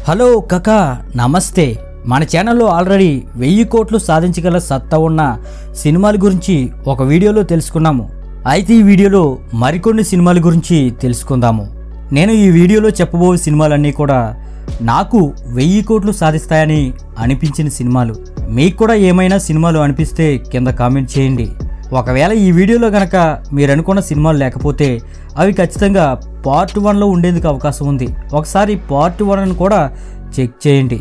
hello కకా నమస్తే మన ఛానల్లో ఆల్రెడీ వెయ్యి కోట్లు సాధించగల సత్తా ఉన్న సినిమాల గురించి ఒక వీడియోలో తెలుసుకున్నాము అయితే ఈ వీడియోలో మరికొన్ని సినిమాల గురించి తెలుసుకుందాము నేను ఈ వీడియోలో చెప్పబోయే సినిమాలన్నీ కూడా నాకు వెయ్యి కోట్లు సాధిస్తాయని అనిపించిన సినిమాలు మీకు కూడా ఏమైనా సినిమాలు అనిపిస్తే కింద కామెంట్ చేయండి ఒకవేళ ఈ వీడియోలో గనక మీరు అనుకున్న సినిమాలు లేకపోతే అవి ఖచ్చితంగా పార్ట్ వన్లో ఉండేందుకు అవకాశం ఉంది ఒకసారి పార్ట్ వన్ కూడా చెక్ చేయండి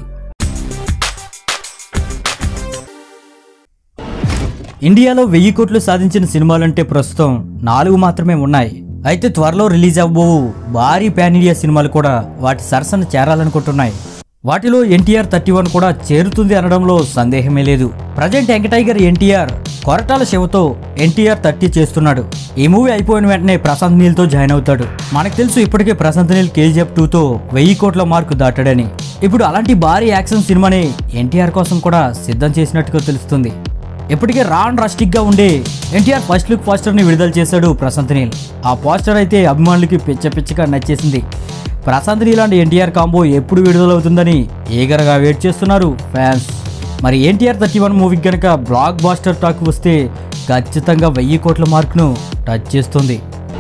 ఇండియాలో వెయ్యి కోట్లు సాధించిన సినిమాలంటే ప్రస్తుతం నాలుగు మాత్రమే ఉన్నాయి అయితే త్వరలో రిలీజ్ అవ్వబోవు భారీ పాన్ ఇండియా సినిమాలు కూడా వాటి సరసన చేరాలనుకుంటున్నాయి వాటిలో ఎన్టీఆర్ థర్టీ వన్ కూడా చేరుతుంది అనడంలో సందేహమే లేదు ప్రజెంట్ ఎంకటైగర్ ఎన్టీఆర్ కొరటాల శివతో ఎన్టీఆర్ థర్టీ చేస్తున్నాడు ఈ మూవీ అయిపోయిన వెంటనే ప్రశాంత్ నీల్తో జాయిన్ అవుతాడు మనకు తెలుసు ఇప్పటికే ప్రశాంత్ నీల్ కేజీఎఫ్ టూతో వెయ్యి కోట్ల మార్కు దాటాడని ఇప్పుడు అలాంటి భారీ యాక్షన్ సినిమాని ఎన్టీఆర్ కోసం కూడా సిద్ధం చేసినట్టుగా తెలుస్తుంది ఇప్పటికే రాన్ రస్టిక్ గా ఉండే ఎన్టీఆర్ ఫస్ట్ లుక్ పోస్టర్ ని విడుదల చేశాడు ప్రశాంత్ నీల్ ఆ పోస్టర్ అయితే అభిమానులకి పిచ్చ పిచ్చగా నచ్చేసింది Prashanth Neel and NTR combo ఎప్పుడు విడుదలవుతుందని ఈగరగా వెయిట్ చేస్తున్నారు ఫ్యాన్స్ మరి ఎన్టీఆర్ థర్టీ వన్ మూవీకి గనక బ్లాక్ బాస్టర్ టాక్ వస్తే ఖచ్చితంగా వెయ్యి కోట్ల మార్కును టచ్ చేస్తుంది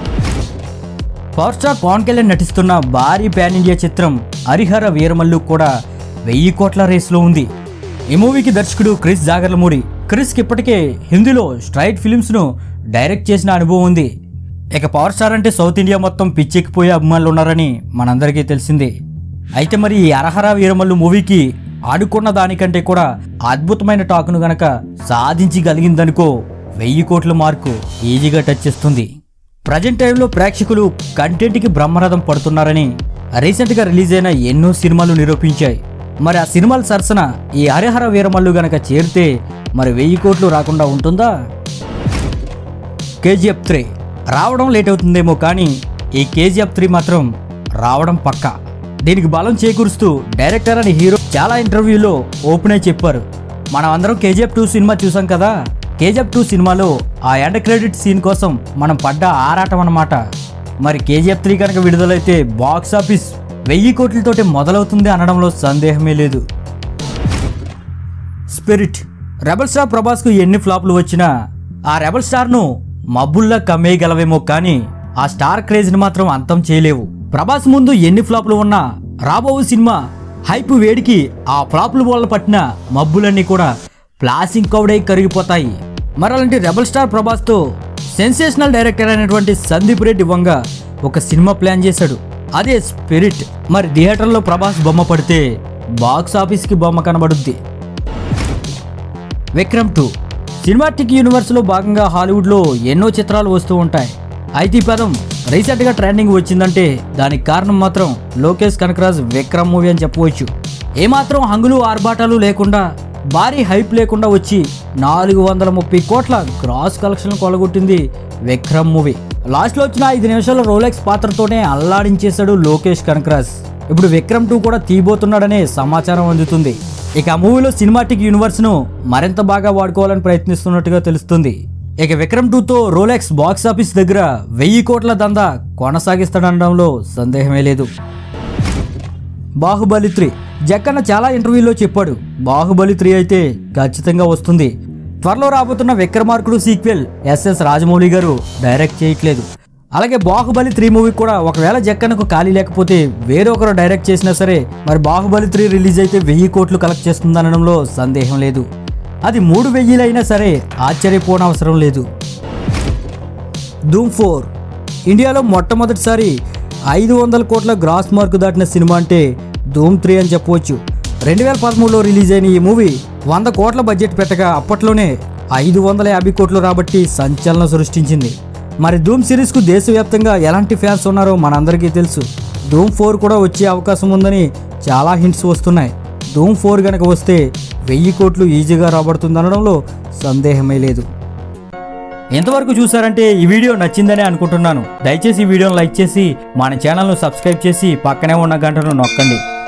పవర్ స్టార్ పవన్ కళ్యాణ్ నటిస్తున్న భారీ పాన్ ఇండియా చిత్రం హరిహర వీరమల్లు కూడా వెయ్యి కోట్ల రేస్లో ఉంది ఈ మూవీకి దర్శకుడు క్రిస్ జాగర్లమూడి క్రిస్కి ఇప్పటికే హిందీలో స్ట్రైట్ ఫిలిమ్స్ను డైరెక్ట్ చేసిన అనుభవం ఉంది ఇక పవర్ స్టార్ అంటే సౌత్ ఇండియా మొత్తం పిచ్చెక్కిపోయే అభిమానులు ఉన్నారని మనందరికీ తెలిసిందే అయితే మరి ఈ అరహర వీరమల్లు మూవీకి ఆడుకున్న దానికంటే కూడా అద్భుతమైన టాక్ను గనక సాధించగలిగిందనుకో వెయ్యి కోట్ల మార్కు ఈజీగా టచ్ చేస్తుంది ప్రజెంట్ టైంలో ప్రేక్షకులు కంటెంట్కి బ్రహ్మరథం పడుతున్నారని రీసెంట్గా రిలీజ్ అయిన ఎన్నో సినిమాలు నిరూపించాయి మరి ఆ సినిమాల సరసన ఈ హరిహర వీరమల్లు గనక చేరితే మరి వెయ్యి కోట్లు రాకుండా ఉంటుందా కేజీఎఫ్ త్రీ రావడం లేట్ అవుతుందేమో కానీ ఈ కేజీఎఫ్ త్రీ మాత్రం రావడం పక్కా దీనికి బలం చేకూరుస్తూ డైరెక్టర్ అని హీరో చాలా ఇంటర్వ్యూలో ఓపెన్ అయి చెప్పారు మనం అందరం కేజీఎఫ్ టూ సినిమా చూసాం కదా కేజీఎఫ్ టూ సినిమాలో ఆ ఎండ్ క్రెడిట్ సీన్ కోసం మనం పడ్డ ఆరాటం అన్నమాట మరి కేజీఎఫ్ త్రీ కనుక విడుదలైతే బాక్స్ ఆఫీస్ వెయ్యి కోట్లతోటి మొదలవుతుంది అనడంలో సందేహమే లేదు స్పిరిట్ రెబల్ స్టార్ ప్రభాస్కు ఎన్ని ఫ్లాప్లు వచ్చినా ఆ రెబల్ స్టార్ను మబ్బుల్లా కమ్మేయగలవేమో కానీ ఆ స్టార్ క్రేజ్ని మాత్రం అంతం చేయలేవు ప్రభాస్ ముందు ఎన్ని ఫ్లాప్లు ఉన్నా రాబో సినిమా హైప్ వేడికి ఆ ఫ్లాప్లు వల్ల పట్టిన మబ్బులన్నీ కూడా ప్లాసింగ్ కౌడై కరిగిపోతాయి మరి అలాంటి రెబల్ స్టార్ ప్రభాస్తో సెన్సేషనల్ డైరెక్టర్ అయినటువంటి సందీప్ రెడ్డి వంగ ఒక సినిమా ప్లాన్ చేశాడు అదే స్పిరిట్ మరి థియేటర్లో ప్రభాస్ బొమ్మ పడితే బాక్స్ ఆఫీస్కి బొమ్మ కనబడుద్ది విక్రమ్ టూ సినిమాటిక్ యూనివర్స్లో భాగంగా హాలీవుడ్లో ఎన్నో చిత్రాలు వస్తూ ఉంటాయి అయితే ఈ పదం రీసెంట్గా ట్రెండింగ్ వచ్చిందంటే దానికి కారణం మాత్రం లోకేష్ కనకరాజ్ విక్రమ్ మూవీ అని చెప్పవచ్చు ఏమాత్రం హంగులు ఆర్భాటాలు లేకుండా భారీ హైప్ లేకుండా వచ్చి నాలుగు వందల ముప్పై కోట్ల గ్రాస్ కలెక్షన్ కొలగొట్టింది విక్రమ్ మూవీ లాస్ట్లో వచ్చిన ఐదు నిమిషాల రోలెక్స్ పాత్రతోనే అల్లాడించేశాడు లోకేష్ కనకరాజ్ ఇప్పుడు విక్రమ్ టూ కూడా తీయబోతున్నాడనే సమాచారం అందుతుంది ఇక ఆ మూవీలో సినిమాటిక్ యూనివర్స్ ను మరింత బాగా వాడుకోవాలని ప్రయత్నిస్తున్నట్టుగా తెలుస్తుంది ఇక విక్రమ్ టూతో రోలెక్స్ బాక్స్ ఆఫీస్ దగ్గర వెయ్యి కోట్ల దందా కొనసాగిస్తాడనడంలో సందేహమే లేదు బాహుబలి త్రీ జక్కన్న చాలా ఇంటర్వ్యూలో చెప్పాడు బాహుబలి త్రీ అయితే ఖచ్చితంగా వస్తుంది త్వరలో రాబోతున్న విక్రమార్కుడు సీక్వెల్ ఎస్ఎస్ రాజమౌళి గారు డైరెక్ట్ చేయట్లేదు అలాగే బాహుబలి త్రీ మూవీ కూడా ఒకవేళ జక్కన్నకు ఖాళీ లేకపోతే వేరొకరు డైరెక్ట్ చేసినా సరే మరి బాహుబలి త్రీ రిలీజ్ అయితే వెయ్యి కోట్లు కలెక్ట్ చేస్తుందనడంలో సందేహం లేదు అది మూడు వెయ్యిలైనా సరే ఆశ్చర్యపోనవసరం లేదు ధూమ్ ఫోర్ ఇండియాలో మొట్టమొదటిసారి ఐదు వందల కోట్ల గ్రాస్ మార్కు దాటిన సినిమా అంటే ధూమ్ త్రీ అని చెప్పవచ్చు రెండు వేల పదమూడులో రిలీజ్ అయిన ఈ మూవీ వంద కోట్ల బడ్జెట్ పెట్టగా అప్పట్లోనే ఐదు వందల యాభై కోట్లు రాబట్టి సంచలనం సృష్టించింది మరి ధూమ్ సిరీస్కు దేశవ్యాప్తంగా ఎలాంటి ఫ్యాన్స్ ఉన్నారో మనందరికీ తెలుసు ధూమ్ ఫోర్ కూడా వచ్చే అవకాశం ఉందని చాలా హింట్స్ వస్తున్నాయి ధూమ్ ఫోర్ గనక వస్తే వెయ్యి కోట్లు ఈజీగా రాబడుతుందనడంలో సందేహమే లేదు ఎంతవరకు చూసారంటే ఈ వీడియో నచ్చిందని అనుకుంటున్నాను దయచేసి ఈ వీడియోను లైక్ చేసి మన ఛానల్ను సబ్స్క్రైబ్ చేసి పక్కనే ఉన్న గంటను నొక్కండి